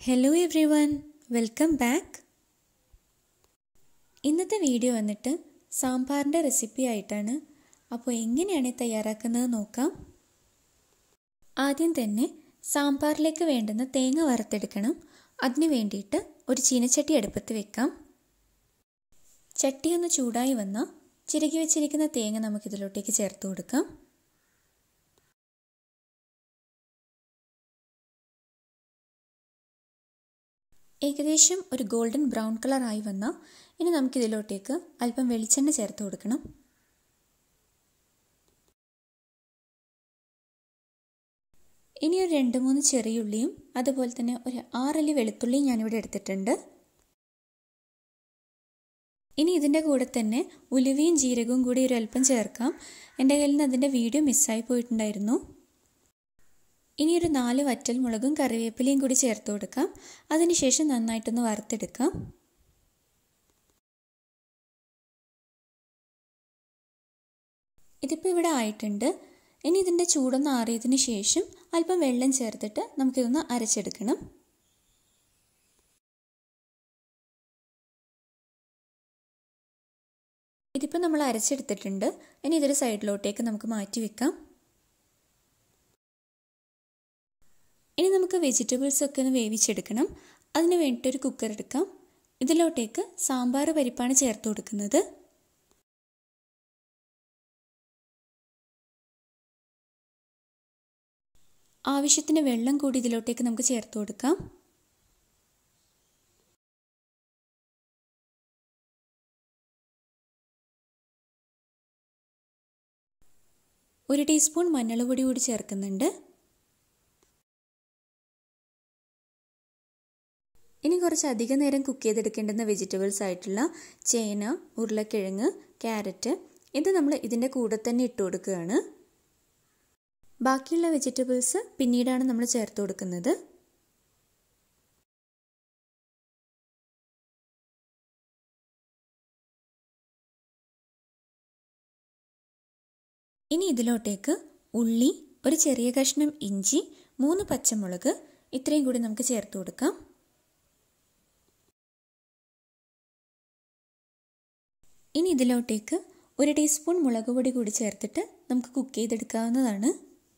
hello everyone welcome back ഇന്നത്തെ video വന്നിട്ട് സാമ്പാറിൻ്റെ റെസിപ്പി ആയിട്ടാണ് അപ്പോൾ എങ്ങനെയാണ് ഇത് തയ്യാറാക്കുന്നത് നോക്കാം ആദ്യം തന്നെ സാമ്പാറിലേക്ക് വേണ്ടുന്ന തേങ്ങ വറുത്തെടുക്കണം അതിന് വേണ്ടിയിട്ട് ഒരു ചീനച്ചട്ടി അടുപ്പത്ത് വെക്കാം ചട്ടി ഒന്ന് ചൂടായി വന്നാൽ ചിരകി വെച്ചിരിക്കുന്ന തേങ്ങ നമുക്കിതിലോട്ടേക്ക് ചേർത്ത് കൊടുക്കാം ഏകദേശം ഒരു ഗോൾഡൻ ബ്രൗൺ കളർ ആയി വന്നാൽ ഇനി നമുക്കിതിലോട്ടേക്ക് അല്പം വെളിച്ചെണ്ണ ചേർത്ത് കൊടുക്കണം ഇനി ഒരു രണ്ട് മൂന്ന് ചെറിയുള്ളിയും അതുപോലെ തന്നെ ഒരു ആറല്ലി വെളുത്തുള്ളിയും ഞാനിവിടെ എടുത്തിട്ടുണ്ട് ഇനി ഇതിൻ്റെ കൂടെ തന്നെ ഉലുവയും ജീരകവും കൂടി ഒരു അല്പം ചേർക്കാം എൻ്റെ കയ്യിൽ നിന്ന് അതിൻ്റെ വീഡിയോ മിസ്സായി പോയിട്ടുണ്ടായിരുന്നു ഇനി ഒരു നാല് വറ്റൽ മുളകും കറിവേപ്പിലയും കൂടി ചേർത്ത് കൊടുക്കാം അതിനുശേഷം നന്നായിട്ടൊന്ന് വറുത്തെടുക്കാം ഇതിപ്പോൾ ഇവിടെ ആയിട്ടുണ്ട് ഇനി ഇതിൻ്റെ ചൂടൊന്ന് ആറിയതിന് ശേഷം അല്പം വെള്ളം ചേർത്തിട്ട് നമുക്കിതൊന്ന് അരച്ചെടുക്കണം ഇതിപ്പോൾ നമ്മൾ അരച്ചെടുത്തിട്ടുണ്ട് ഇനി ഇതൊരു സൈഡിലോട്ടേക്ക് നമുക്ക് മാറ്റി വെക്കാം ഇനി നമുക്ക് വെജിറ്റബിൾസ് ഒക്കെ ഒന്ന് വേവിച്ചെടുക്കണം അതിന് വേണ്ടിയിട്ട് ഒരു കുക്കർ എടുക്കാം ഇതിലോട്ടേക്ക് സാമ്പാർ പരിപ്പാണ് ചേർത്ത് കൊടുക്കുന്നത് ആവശ്യത്തിന് വെള്ളം കൂടി ഇതിലോട്ടേക്ക് നമുക്ക് ചേർത്ത് കൊടുക്കാം ഒരു ടീസ്പൂൺ മഞ്ഞൾപ്പൊടി കൂടി ചേർക്കുന്നുണ്ട് ഇനി കുറച്ച് അധികം നേരം കുക്ക് ചെയ്തെടുക്കേണ്ടുന്ന വെജിറ്റബിൾസ് ആയിട്ടുള്ള ചേന ഉരുളക്കിഴങ്ങ് ക്യാരറ്റ് ഇത് നമ്മൾ ഇതിൻ്റെ കൂടെ തന്നെ ഇട്ട് കൊടുക്കുകയാണ് ബാക്കിയുള്ള വെജിറ്റബിൾസ് പിന്നീടാണ് നമ്മൾ ചേർത്ത് കൊടുക്കുന്നത് ഇനി ഇതിലോട്ടേക്ക് ഉള്ളി ഒരു ചെറിയ കഷ്ണം ഇഞ്ചി മൂന്ന് പച്ചമുളക് ഇത്രയും കൂടി നമുക്ക് ചേർത്ത് കൊടുക്കാം ഇനി ഇതിലോട്ടേക്ക് ഒരു ടീസ്പൂൺ മുളക് പൊടി കൂടി ചേർത്തിട്ട് നമുക്ക് കുക്ക് ചെയ്തെടുക്കാവുന്നതാണ്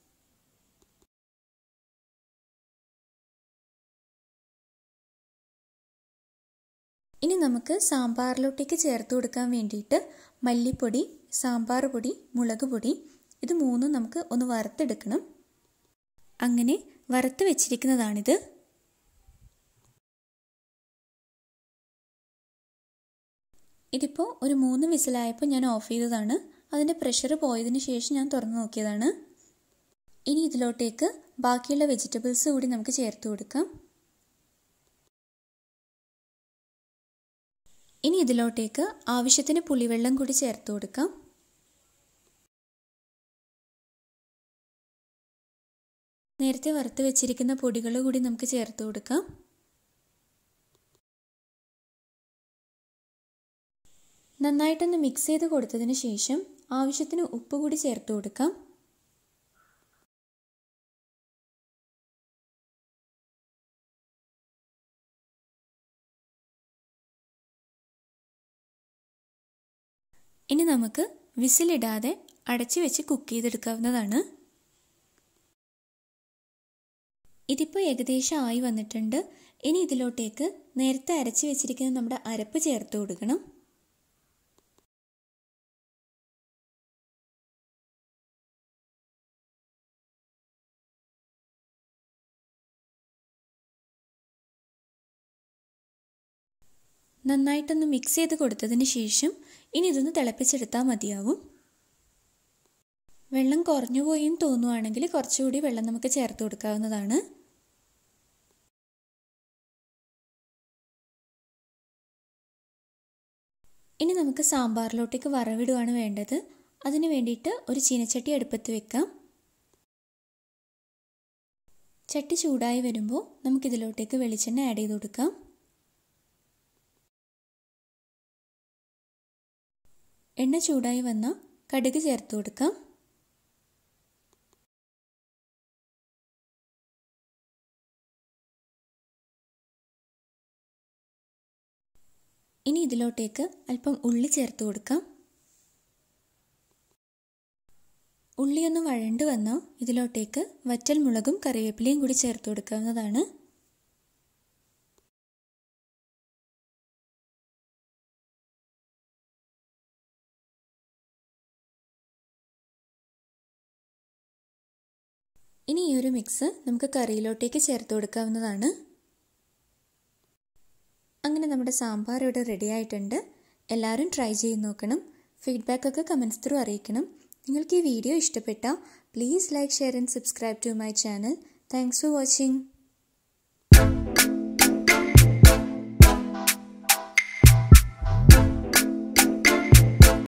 ഇനി നമുക്ക് സാമ്പാറിലോട്ടേക്ക് ചേർത്ത് കൊടുക്കാൻ വേണ്ടിയിട്ട് മല്ലിപ്പൊടി സാമ്പാർ പൊടി മുളക് പൊടി ഇത് മൂന്നും നമുക്ക് ഒന്ന് വറുത്തെടുക്കണം അങ്ങനെ വറുത്ത് വെച്ചിരിക്കുന്നതാണിത് ഇതിപ്പോൾ ഒരു മൂന്ന് വിസിലായപ്പോൾ ഞാൻ ഓഫ് ചെയ്തതാണ് അതിൻ്റെ പ്രഷർ പോയതിന് ശേഷം ഞാൻ തുറന്നു നോക്കിയതാണ് ഇനി ഇതിലോട്ടേക്ക് ബാക്കിയുള്ള വെജിറ്റബിൾസ് കൂടി നമുക്ക് ചേർത്ത് കൊടുക്കാം ഇനി ഇതിലോട്ടേക്ക് ആവശ്യത്തിന് പുളിവെള്ളം കൂടി ചേർത്ത് കൊടുക്കാം നേരത്തെ വറുത്ത് വെച്ചിരിക്കുന്ന പൊടികൾ കൂടി നമുക്ക് ചേർത്ത് കൊടുക്കാം നന്നായിട്ടൊന്ന് മിക്സ് ചെയ്ത് കൊടുത്തതിന് ശേഷം ആവശ്യത്തിന് ഉപ്പ് കൂടി ചേർത്ത് കൊടുക്കാം ഇനി നമുക്ക് വിസിലിടാതെ അടച്ചു വെച്ച് കുക്ക് ചെയ്തെടുക്കാവുന്നതാണ് ഇതിപ്പോൾ ഏകദേശം ആയി വന്നിട്ടുണ്ട് ഇനി ഇതിലോട്ടേക്ക് നേരത്തെ അരച്ച് വെച്ചിരിക്കുന്ന നമ്മുടെ അരപ്പ് ചേർത്ത് കൊടുക്കണം നന്നായിട്ടൊന്ന് മിക്സ് ചെയ്ത് കൊടുത്തതിന് ശേഷം ഇനി ഇതൊന്ന് തിളപ്പിച്ചെടുത്താൽ മതിയാവും വെള്ളം കുറഞ്ഞു പോയും തോന്നുവാണെങ്കിൽ കുറച്ചുകൂടി വെള്ളം നമുക്ക് ചേർത്ത് കൊടുക്കാവുന്നതാണ് ഇനി നമുക്ക് സാമ്പാറിലോട്ടേക്ക് വറവിടുകയാണ് വേണ്ടത് അതിന് വേണ്ടിയിട്ട് ഒരു ചീനച്ചട്ടി അടുപ്പത്ത് വെക്കാം ചട്ടി ചൂടായി വരുമ്പോൾ നമുക്കിതിലോട്ടേക്ക് വെളിച്ചെണ്ണ ആഡ് ചെയ്ത് കൊടുക്കാം എണ്ണ ചൂടായി വന്നാൽ കടുക് ചേർത്ത് കൊടുക്കാം ഇനി ഇതിലോട്ടേക്ക് അല്പം ഉള്ളി ചേർത്ത് കൊടുക്കാം ഉള്ളിയൊന്ന് വഴണ്ട് വന്നാൽ ഇതിലോട്ടേക്ക് വറ്റൽ മുളകും കറിവേപ്പിലയും കൂടി ചേർത്ത് കൊടുക്കാവുന്നതാണ് ഇനി ഈ ഒരു മിക്സ് നമുക്ക് കറിയിലോട്ടേക്ക് ചേർത്ത് കൊടുക്കാവുന്നതാണ് അങ്ങനെ നമ്മുടെ സാമ്പാർ ഇവിടെ റെഡി ആയിട്ടുണ്ട് എല്ലാവരും ട്രൈ ചെയ്ത് നോക്കണം ഫീഡ്ബാക്കൊക്കെ കമൻസ് ത്രൂ അറിയിക്കണം നിങ്ങൾക്ക് ഈ വീഡിയോ ഇഷ്ടപ്പെട്ടാൽ please like share and subscribe to my channel thanks for watching